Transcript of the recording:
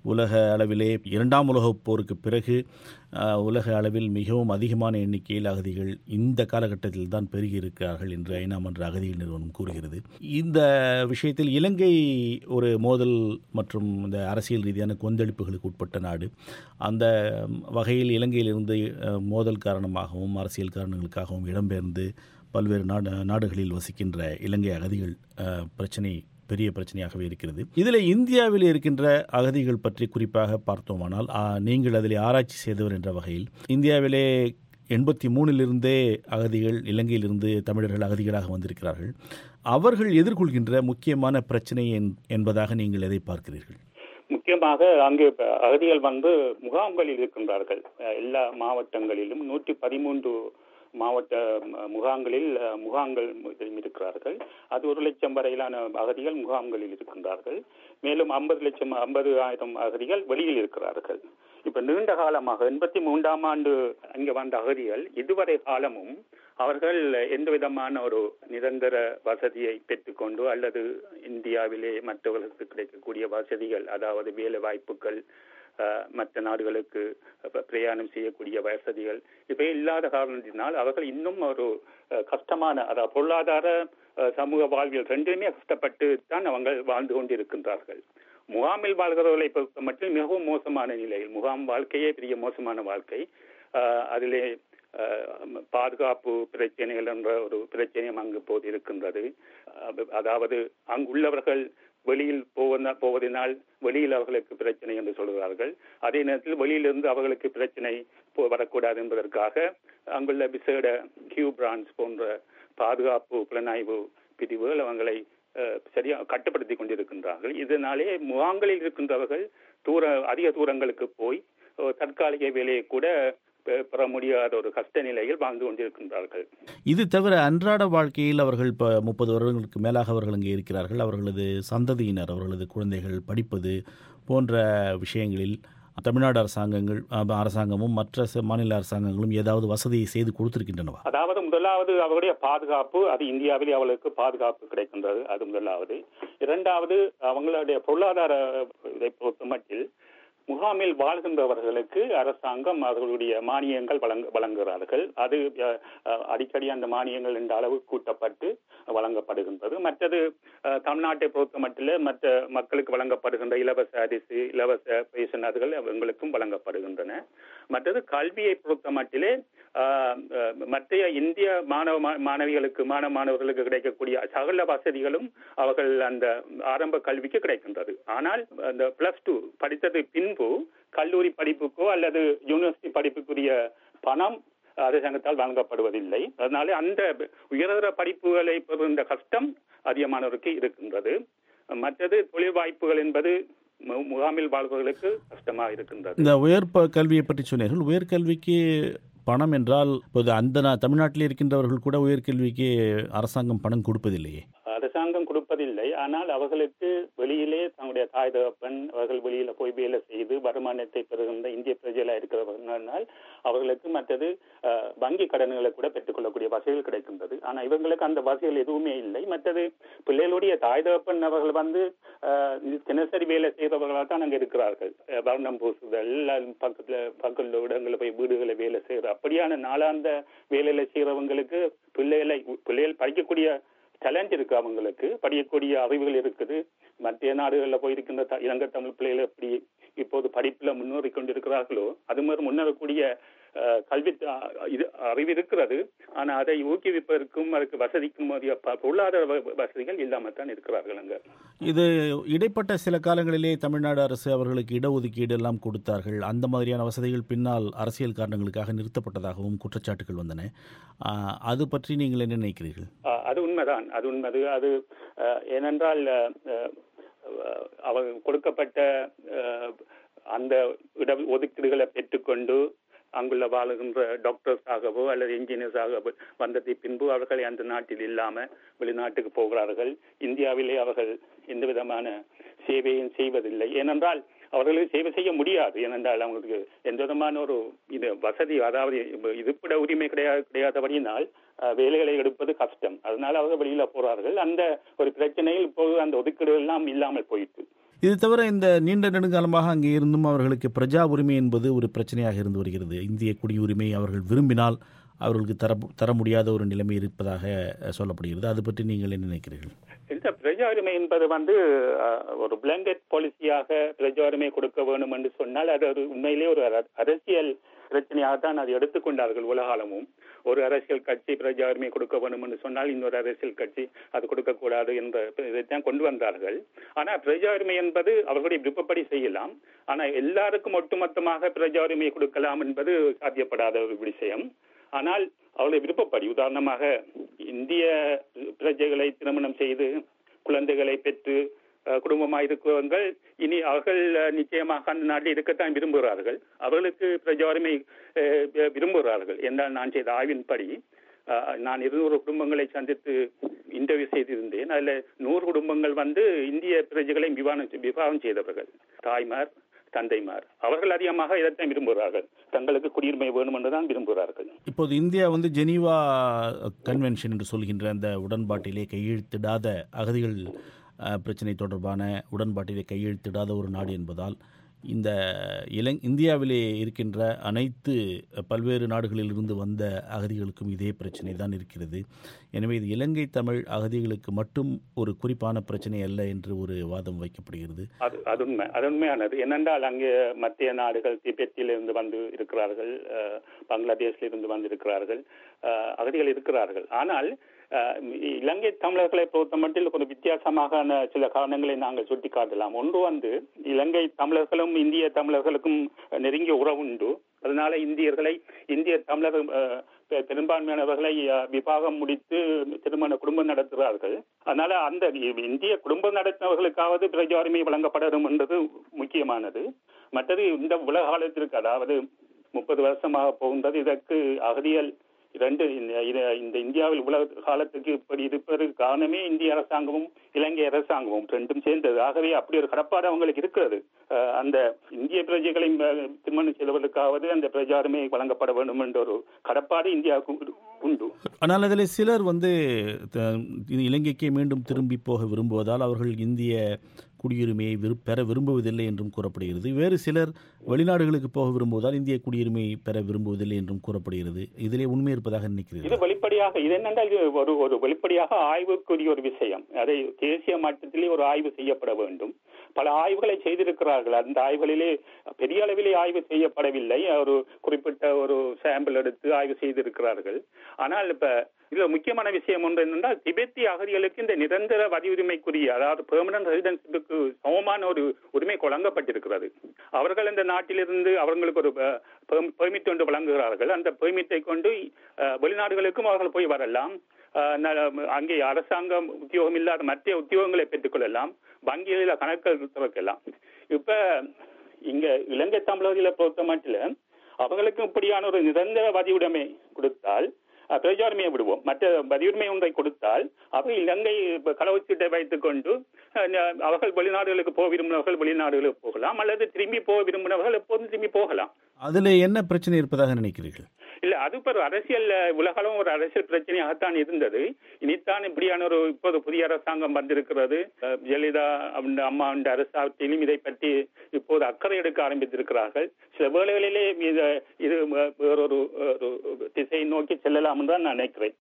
உலக அளவிலே இரண்டாம் உலகப் போருக்கு பிறகு அஹ், உலக அளவில் மிகவும் அதிகமான எண்ணிக்கையில் அகதிகள் இந்த காலகட்டத்தில் தான் பெருகியிருக்கிறார்கள் என்று ஐநா மன்ற அகதிகள் நிறுவனம் கூறுகிறது இந்த விஷயத்தில் இலங்கை ஒரு மோதல் மற்றும் இந்த அரசியல் ரீதியான கொந்தளிப்புகளுக்கு உட்பட்ட நாடு அந்த வகையில் இலங்கையிலிருந்து அஹ், மோதல் காரணமாகவும் அரசியல் காரணங்களுக்காகவும் இடம்பெயர்ந்து பல்வேறு நாடு நாடுகளில் வசிக்கின்ற இலங்கை அகதிகள் அஹ், பிரச்சனை பெரிய பிரச்சனையாகவே இருக்கிறது இதில் இந்தியாவில் இருக்கின்ற அகதிகள் பற்றி குறிப்பாக பார்த்தோமானால் ஆ, நீங்கள் அதில் ஆராய்ச்சி செய்தவர் என்ற வகையில் இந்தியாவிலே எண்பத்தி மூணிலிருந்தே அகதிகள் இலங்கையிலிருந்து தமிழர்கள் அகதிகளாக வந்திருக்கிறார்கள் அவர்கள் எதிர்கொள்கின்ற முக்கியமான பிரச்சனை என்- என்பதாக நீங்கள் எதை பார்க்கிறீர்கள் முக்கியமாக அங்கு இப்ப அகதிகள் வந்து முகாம்களில் இருக்கின்றார்கள் அஹ் எல்லா மாவட்டங்களிலும் நூற்றி பதிமூன்று மாவட்ட ம- முகாம்களில் அஹ், முகாம்கள் இதிலும் இருக்கிறார்கள் அது ஒரு லட்சம் வரையிலான அகதிகள் முகாம்களில் இருக்கின்றார்கள் மேலும் ஐம்பது லட்சம் ஐம்பது ஆயிரம் அகதிகள் வெளியில் இருக்கிறார்கள் இப்ப நீண்ட காலமாக எண்பத்தி மூன்றாம் ஆண்டு அங்கே வந்த அகதிகள் இதுவரை காலமும் அவர்கள் எந்த விதமான ஒரு நிரந்தர வசதியை பெற்றுக்கொண்டு அல்லது இந்தியாவிலே மற்றவர்களுக்கு கிடைக்கக்கூடிய வசதிகள் அதாவது வேலை வாய்ப்புகள் அஹ், மற்ற நாடுகளுக்கு ப- பிரயாணம் செய்யக்கூடிய வசதிகள் இவை இல்லாத காரணத்தினால் அவர்கள் இன்னும் ஒரு அஹ், கஷ்டமான அதாவது பொருளாதார அஹ், சமூக வாழ்வியல் ரெண்டுமே கஷ்டப்பட்டு தான் அவங்க வாழ்ந்து கொண்டிருக்கின்றார்கள் முகாமில் வாழ்கிறவர்களை பொறுத்த மட்டும் மிகவும் மோசமான நிலையில் முகாம் வாழ்க்கையே பெரிய மோசமான வாழ்க்கை அஹ், அதிலே அஹ், பாதுகாப்பு பிரச்சனைகள் என்ற ஒரு பிரச்சனையும் அங்கு போது இருக்கின்றது அஹ், அதாவது அங்குள்ளவர்கள் வெளியில் போவத போவதனால் வெளியில் அவர்களுக்கு பிரச்சனை என்று சொல்கிறார்கள் அதே நேரத்தில் வெளியிலிருந்து அவர்களுக்கு பிரச்சனை போ- வரக்கூடாது என்பதற்காக அங்குள்ள விசேட கியூ பிரான்ஸ் போன்ற பாதுகாப்பு புலனாய்வு பிரிவுகள் அவங்களை அஹ், சரியா கட்டுப்படுத்தி கொண்டிருக்கின்றார்கள் இதனாலே முகாம்களில் இருக்கின்றவர்கள் தூர அதிக தூரங்களுக்கு போய் ஒரு தற்காலிக வேலையை கூட பெ- பெற முடியாத ஒரு கஷ்ட நிலையில் வாழ்ந்து கொண்டிருக்கின்றார்கள் இது தவிர அன்றாட வாழ்க்கையில் அவர்கள் இப்போ முப்பது வருடங்களுக்கு மேலாக அவர்கள் அங்கே இருக்கிறார்கள் அவர்களது சந்ததியினர் அவர்களது குழந்தைகள் படிப்பது போன்ற விஷயங்களில் தமிழ்நாடு அரசாங்கங்கள் அஹ், அரசாங்கமும் மற்ற ச- மாநில அரசாங்கங்களும் ஏதாவது வசதியை செய்து கொடுத்திருக்கின்றனவா அதாவது முதலாவது அவருடைய பாதுகாப்பு அது இந்தியாவிலே அவளுக்கு பாதுகாப்பு கிடைக்கின்றது அது முதலாவது இரண்டாவது அவங்களுடைய பொருளாதார இதை பொறுத்த மட்டில் முகாமில் வாழ்கின்றவர்களுக்கு அரசாங்கம் அவர்களுடைய மானியங்கள் வழங்க வழங்குகிறார்கள் அது அஹ், அஹ், அடிக்கடி அந்த மானியங்கள் என்ற அளவு கூட்டப்பட்டு வழங்கப்படுகின்றது மற்றது அஹ், தமிழ்நாட்டை பொறுத்த மட்டில் மற்ற மக்களுக்கு வழங்கப்படுகின்ற இலவச அரிசி இலவச பேஷன் அதுகள் அவங்களுக்கும் வழங்கப்படுகின்றன மற்றது கல்வியை பொறுத்த மட்டிலே ஆஹ், அஹ், மற்ற இந்திய மாணவ மா- மாணவிகளுக்கு மாணவ மாணவர்களுக்கு கிடைக்கக்கூடிய சகல வசதிகளும் அவர்கள் அந்த ஆரம்ப கல்விக்கு கிடைக்கின்றது ஆனால் அந்த பிளஸ் டூ படித்தது பின்பு கல்லூரி படிப்புக்கோ அல்லது யூனிவர்சிட்டி படிப்புக்குரிய பணம் அரசாங்கத்தால் வழங்கப்படுவதில்லை அதனால அந்த உயர்தர படிப்புகளை பெறுகின்ற கஷ்டம் அதிகமானவருக்கு இருக்கின்றது மற்றது தொழில் வாய்ப்புகள் என்பது மு- முகாமில் வாழ்பவர்களுக்கு கஷ்டமாக இருக்கின்றது இந்த உயர் ப- கல்வியை பற்றி சொன்னீர்கள் உயர்கல்விக்கு பணம் என்றால் இப்போது அந்த நா- தமிழ்நாட்டில் இருக்கின்றவர்கள் கூட உயர்கல்விக்கு அரசாங்கம் பணம் கொடுப்பதில்லையே அரசாங்கம் கொடுப்பதில்லை ஆனால் அவர்களுக்கு வெளியிலே தங்களுடைய தாய் தகப்பன் அவர்கள் வெளியில போய் வேலை செய்து வருமானத்தை பெறுகின்ற இந்திய பிரஜைகளா இருக்கிறவர்களால் அவர்களுக்கு மற்றது அஹ், வங்கி கடன்களை கூட பெற்றுக்கொள்ளக்கூடிய வசதிகள் கிடைக்கின்றது ஆனா இவங்களுக்கு அந்த வசதிகள் எதுவுமே இல்லை மற்றது பிள்ளைகளுடைய தாய் தகப்பன் அவர்கள் வந்து அஹ், தினசரி வேலை செய்கிறவர்களாக தான் அங்க இருக்கிறார்கள் அஹ், வர்ணம் பூசுதல் அல்லது பக்கத்துல பக்கத்துல இடங்களில் போய் வீடுகளை வேலை செய்கிற அப்படியான நாளாந்த வேலையில செய்கிறவங்களுக்கு பிள்ளைகளை பிள்ளைகள் படிக்கக்கூடிய டேலண்ட் இருக்கு அவங்களுக்கு படிக்கக்கூடிய அறிவுகள் இருக்குது மத்திய நாடுகளில் போயிருக்கின்ற த- இலங்கை தமிழ் பிள்ளைகள் எப்படி இப்போது படிப்புல முன்னேறி கொண்டிருக்கிறார்களோ அது மாதிரி முன்னேறக்கூடிய அஹ், கல்வி அஹ், இது அறிவு இருக்கிறது ஆனா அதை ஊக்குவிப்பதற்கும் அதுக்கு வசதிக்கும் உரிய ப- பொருளாதார வ- வசதிகள் இல்லாமல் தான் இருக்கிறார்கள் அங்க இது இடைப்பட்ட சில காலங்களிலே தமிழ்நாடு அரசு அவர்களுக்கு இடஒதுக்கீடு எல்லாம் கொடுத்தார்கள் அந்த மாதிரியான வசதிகள் பின்னால் அரசியல் காரணங்களுக்காக நிறுத்தப்பட்டதாகவும் குற்றச்சாட்டுகள் வந்தன ஆ, அது பற்றி நீங்கள் என்ன நினைக்கிறீர்கள் அஹ், அது உண்மைதான் அது உண்மைது அது அஹ், ஏனென்றால் அஹ், அஹ், அவர் கொடுக்கப்பட்ட அஹ், அந்த இட ஒதுக்கீடுகளை பெற்றுக்கொண்டு அங்குள்ள வாழுகின்ற டாக்டர்ஸ் ஆகவோ அல்லது இன்ஜினியர்ஸ் ஆகவோ வந்ததை பின்பு அவர்கள் அந்த நாட்டில் இல்லாம வெளிநாட்டுக்கு போகிறார்கள் இந்தியாவிலே அவர்கள் எந்த விதமான சேவையும் செய்வதில்லை ஏனென்றால் அவர்களுக்கு சேவை செய்ய முடியாது ஏனென்றால் அவங்களுக்கு எந்த விதமான ஒரு இது வசதி அதாவது இருப்பிட உரிமை கிடையாது கிடையாதபடியினால் அஹ், வேலைகளை எடுப்பது கஷ்டம் அதனால அவர்கள் வெளியில போறார்கள் அந்த ஒரு பிரச்சனையில் இப்போது அந்த ஒதுக்கீடு எல்லாம் இல்லாமல் போயிட்டு இது தவிர இந்த நீண்ட நெடுங்காலமாக அங்கே இருந்தும் அவர்களுக்கு பிரஜா உரிமை என்பது ஒரு பிரச்சனையாக இருந்து வருகிறது இந்திய குடியுரிமை அவர்கள் விரும்பினால் அவர்களுக்கு தர தர முடியாத ஒரு நிலைமை இருப்பதாக அஹ், சொல்லப்படுகிறது அது பற்றி நீங்கள் என்ன நினைக்கிறீர்கள் இந்த பிரஜா உரிமை என்பது வந்து அஹ், ஒரு பிளாங்கெட் பாலிசியாக பிரஜா உரிமை கொடுக்க வேண்டும் என்று சொன்னால் அது ஒரு உண்மையிலே ஒரு அர- அரசியல் பிரச்சனையாக தான் அதை எடுத்துக்கொண்டார்கள் உலகாலமும் ஒரு அரசியல் கட்சி பிரஜா உரிமை கொடுக்க வேண்டும் என்று சொன்னால் இன்னொரு அரசியல் கட்சி அது கொடுக்கக்கூடாது என்ற இதைத்தான் கொண்டு வந்தார்கள் ஆனால் பிரஜா உரிமை என்பது அவர்களுடைய விருப்பப்படி செய்யலாம் ஆனால் எல்லாருக்கும் ஒட்டுமொத்தமாக பிரஜா உரிமை கொடுக்கலாம் என்பது சாத்தியப்படாத ஒரு விஷயம் ஆனால் அவருடைய விருப்பப்படி உதாரணமாக இந்திய பிரஜைகளை திருமணம் செய்து குழந்தைகளை பெற்று அஹ், குடும்பமாக இருக்கிறவர்கள் இனி அவர்கள் அஹ், நிச்சயமாக அந்த நாட்டில் இருக்கத்தான் விரும்புகிறார்கள் அவர்களுக்கு பிரஜா உரிமை அஹ், விரும்புகிறார்கள் என்றால் நான் செய்த ஆய்வின்படி அஹ், நான் இருநூறு குடும்பங்களை சந்தித்து இன்டர்வியூ செய்திருந்தேன் அதில் நூறு குடும்பங்கள் வந்து இந்திய பிரஜைகளை விவாதம் விவாகம் செய்தவர்கள் தாய்மார் தந்தைமார் அவர்கள் அதிகமாக இதைத்தான் விரும்புகிறார்கள் தங்களுக்கு குடியுரிமை வேணும் என்றுதான் விரும்புகிறார்கள் இப்போது இந்தியா வந்து ஜெனீவா கன்வென்ஷன் என்று சொல்கின்ற அந்த உடன்பாட்டிலே கையெழுத்திடாத அகதிகள் அஹ், பிரச்சனை தொடர்பான உடன்பாட்டிலே கையெழுத்திடாத ஒரு நாடு என்பதால் இந்த இலங் இந்தியாவிலே இருக்கின்ற அனைத்து பல்வேறு நாடுகளிலிருந்து வந்த அகதிகளுக்கும் இதே பிரச்சனை தான் இருக்கிறது எனவே இது இலங்கை தமிழ் அகதிகளுக்கு மட்டும் ஒரு குறிப்பான பிரச்சனை அல்ல என்று ஒரு வாதம் வைக்கப்படுகிறது அது அது உண்மை அது உண்மையானது என்னென்றால் அங்கே மத்திய நாடுகள் திபெத்திலிருந்து வந்து இருக்கிறார்கள் அஹ், பங்களாதேஷில் இருந்து வந்து இருக்கிறார்கள் அஹ், அகதிகள் இருக்கிறார்கள் ஆனால் அஹ், இலங்கை தமிழர்களை பொறுத்த மட்டில் ஒரு வித்தியாசமான சில காரணங்களை நாங்கள் சுட்டிக்காட்டலாம் ஒன்று வந்து இலங்கை தமிழர்களும் இந்திய தமிழர்களுக்கும் நெருங்கிய உறவுண்டு அதனால இந்தியர்களை இந்திய தமிழர் அஹ், பெ- பெரும்பான்மையானவர்களை அஹ், விவாகம் முடித்து திருமண குடும்பம் நடத்துகிறார்கள் அதனால அந்த இ- இந்திய குடும்பம் நடத்தினவர்களுக்காவது பிரஜாரிமை வழங்கப்படணும் என்றது முக்கியமானது மற்றது இந்த உலக காலத்திற்கு அதாவது முப்பது வருஷமாக போகின்றது இதற்கு அகதிகள் இரண்டு இந்த- இத- இந்த இந்தியாவில் உலக காலத்துக்கு இப்படி இருப்பதற்கு காரணமே இந்திய அரசாங்கமும் இலங்கை அரசாங்கமும் ரெண்டும் சேர்ந்தது ஆகவே அப்படி ஒரு கடப்பாடு அவங்களுக்கு இருக்கிறது அஹ் அந்த இந்திய பிரஜைகளை அஹ், திருமணம் செய்தவர்களுக்காவது அந்த பிரஜாரிமை வழங்கப்பட வேண்டும் என்ற ஒரு கடப்பாடு இந்தியாவுக்கு உண்டு- உண்டு ஆனால் அதில் சிலர் வந்து த- இலங்கைக்கே மீண்டும் திரும்பி போக விரும்புவதால் அவர்கள் இந்திய குடியுரிமையை விரு பெற விரும்புவதில்லை என்றும் கூறப்படுகிறது வேறு சிலர் வெளிநாடுகளுக்கு போக விரும்புவதால் இந்திய குடியுரிமையை பெற விரும்புவதில்லை என்றும் கூறப்படுகிறது இதிலே உண்மை இருப்பதாக நினைக்கிறீர்கள் இது வெளிப்படையாக இது என்னென்றால் இது ஒரு ஒரு வெளிப்படையாக ஆய்வுக்குரிய ஒரு விஷயம் அதை தேசிய மட்டத்திலே ஒரு ஆய்வு செய்யப்பட வேண்டும் பல ஆய்வுகளை செய்திருக்கிறார்கள் அந்த ஆய்வுகளிலே பெரிய அளவிலே ஆய்வு செய்யப்படவில்லை ஒரு குறிப்பிட்ட ஒரு சாம்பிள் எடுத்து ஆய்வு செய்திருக்கிறார்கள் ஆனால் இப்ப இதுல முக்கியமான விஷயம் ஒன்று என்னென்றால் திபெத்திய அகதிகளுக்கு இந்த நிரந்தர வரி உரிமைக்குரிய அதாவது பெர்மனன்ட் ரெசிடென்சிக்கு சமமான ஒரு உரிமை வழங்கப்பட்டிருக்கிறது அவர்கள் இந்த நாட்டிலிருந்து அவர்களுக்கு ஒரு பெர்மிட் ஒன்று வழங்குகிறார்கள் அந்த பெர்மிட்டை கொண்டு அஹ், வெளிநாடுகளுக்கும் அவர்கள் போய் வரலாம் அஹ், ந- அங்கே அரசாங்கம் உத்தியோகம் இல்லாத மற்ற உத்தியோகங்களை பெற்றுக்கொள்ளலாம் வங்கிகளில் கணக்கு திறக்கலாம் இப்ப இங்க இலங்கை தமிழர்களை பொறுத்த மட்டும் அவர்களுக்கும் இப்படியான ஒரு நிரந்தர வதியுடைமை கொடுத்தால் அஹ், பிரஜாரிமையை விடுவோம் மற்ற வரியுரிமை ஒன்றை கொடுத்தால் அவர்கள் இலங்கை கடவுச்சீட்டை வைத்துக் கொண்டு அஹ், ந- அவர்கள் வெளிநாடுகளுக்கு போக விரும்பினவர்கள் வெளிநாடுகளுக்கு போகலாம் அல்லது திரும்பி போக விரும்பினவர்கள் எப்போதும் திரும்பி போகலாம் அதில் என்ன பிரச்சனை இருப்பதாக நினைக்கிறீர்கள் இல்ல அது இப்ப ஒரு அரசியல் உலகளவும் ஒரு அரசியல் பிரச்சனையாகத்தான் இருந்தது இனித்தான் இப்படியான ஒரு இப்போது புதிய அரசாங்கம் வந்திருக்கிறது அஹ், ஜெயலலிதா அந்த அம்மா அந்த அரசாங்கத்திலும் இதை பற்றி இப்போது அக்கறை எடுக்க ஆரம்பித்திருக்கிறார்கள் சில வேளைகளிலே இது இது வேறொரு ஒரு திசையை நோக்கி செல்லலாம் என்று தான் நான் நினைக்கிறேன்